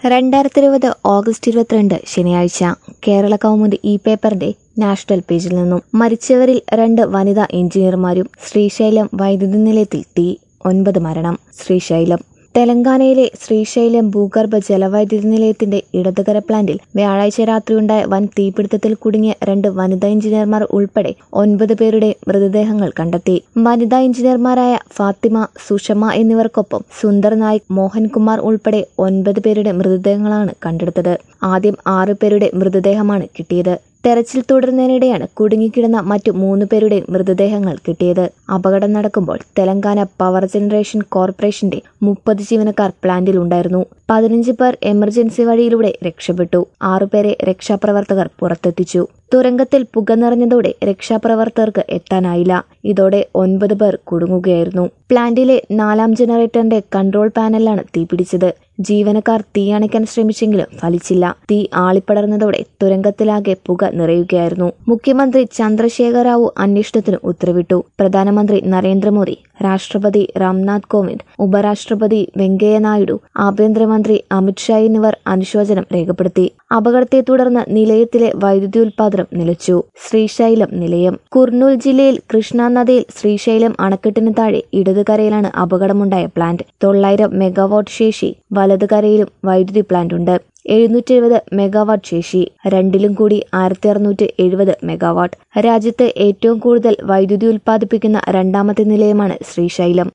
രണ്ടായിരത്തി ഇരുപത് ഓഗസ്റ്റ് ഇരുപത്തിരണ്ട് ശനിയാഴ്ച കേരള കൗമുദി ഇ പേപ്പറിന്റെ നാഷണൽ പേജിൽ നിന്നും മരിച്ചവരിൽ രണ്ട് വനിതാ എഞ്ചിനീയർമാരും ശ്രീശൈലം വൈദ്യുതി നിലയത്തിൽ തീ ഒൻപത് മരണം ശ്രീശൈലം തെലങ്കാനയിലെ ശ്രീശൈലം ഭൂഗർഭ ജലവൈദ്യുതി നിലയത്തിന്റെ ഇടതുകര പ്ലാന്റിൽ വ്യാഴാഴ്ച രാത്രിയുണ്ടായ വൻ തീപിടുത്തത്തിൽ കുടുങ്ങിയ രണ്ട് വനിതാ എഞ്ചിനീയർമാർ ഉൾപ്പെടെ ഒൻപത് പേരുടെ മൃതദേഹങ്ങൾ കണ്ടെത്തി വനിതാ എഞ്ചിനീയർമാരായ ഫാത്തിമ സുഷമ എന്നിവർക്കൊപ്പം സുന്ദർ നായിക് മോഹൻകുമാർ ഉൾപ്പെടെ ഒൻപത് പേരുടെ മൃതദേഹങ്ങളാണ് കണ്ടെടുത്തത് ആദ്യം ആറു പേരുടെ മൃതദേഹമാണ് കിട്ടിയത് തെരച്ചിൽ തുടരുന്നതിനിടെയാണ് കുടുങ്ങിക്കിടന്ന മറ്റു മൂന്ന് പേരുടെ മൃതദേഹങ്ങൾ കിട്ടിയത് അപകടം നടക്കുമ്പോൾ തെലങ്കാന പവർ ജനറേഷൻ കോർപ്പറേഷന്റെ മുപ്പത് ജീവനക്കാർ പ്ലാന്റിലുണ്ടായിരുന്നു പതിനഞ്ച് പേർ എമർജൻസി വഴിയിലൂടെ രക്ഷപ്പെട്ടു ആറുപേരെ രക്ഷാപ്രവർത്തകർ പുറത്തെത്തിച്ചു തുരങ്കത്തിൽ പുക നിറഞ്ഞതോടെ രക്ഷാപ്രവർത്തകർക്ക് എത്താനായില്ല ഇതോടെ ഒൻപത് പേർ കുടുങ്ങുകയായിരുന്നു പ്ലാന്റിലെ നാലാം ജനറേറ്ററിന്റെ കൺട്രോൾ പാനലാണ് തീപിടിച്ചത് ജീവനക്കാർ തീ അണയ്ക്കാൻ ശ്രമിച്ചെങ്കിലും ഫലിച്ചില്ല തീ ആളിപ്പടർന്നതോടെ തുരങ്കത്തിലാകെ പുക നിറയുകയായിരുന്നു മുഖ്യമന്ത്രി ചന്ദ്രശേഖർ റാവു അന്വേഷണത്തിന് ഉത്തരവിട്ടു പ്രധാനമന്ത്രി നരേന്ദ്രമോദി രാഷ്ട്രപതി രാംനാഥ് കോവിന്ദ് ഉപരാഷ്ട്രപതി വെങ്കയ്യ നായിഡു ആഭ്യന്തരമന്ത്രി അമിത്ഷാ എന്നിവർ അനുശോചനം രേഖപ്പെടുത്തി അപകടത്തെ തുടർന്ന് നിലയത്തിലെ വൈദ്യുതി ഉൽപാദനം നിലച്ചു ശ്രീശൈലം നിലയം കുർണൂൽ ജില്ലയിൽ കൃഷ്ണ നദിയിൽ ശ്രീശൈലം അണക്കെട്ടിന് താഴെ ഇടതുകരയിലാണ് അപകടമുണ്ടായ പ്ലാന്റ് തൊള്ളായിരം മെഗാവാട്ട് ശേഷി വലതുകരയിലും വൈദ്യുതി പ്ലാന്റ് ഉണ്ട് എഴുന്നൂറ്റി എഴുപത് മെഗാവാട്ട് ശേഷി രണ്ടിലും കൂടി ആയിരത്തി അറുന്നൂറ്റി എഴുപത് മെഗാവാട്ട് രാജ്യത്ത് ഏറ്റവും കൂടുതൽ വൈദ്യുതി ഉൽപ്പാദിപ്പിക്കുന്ന രണ്ടാമത്തെ നിലയമാണ് ശ്രീശൈലം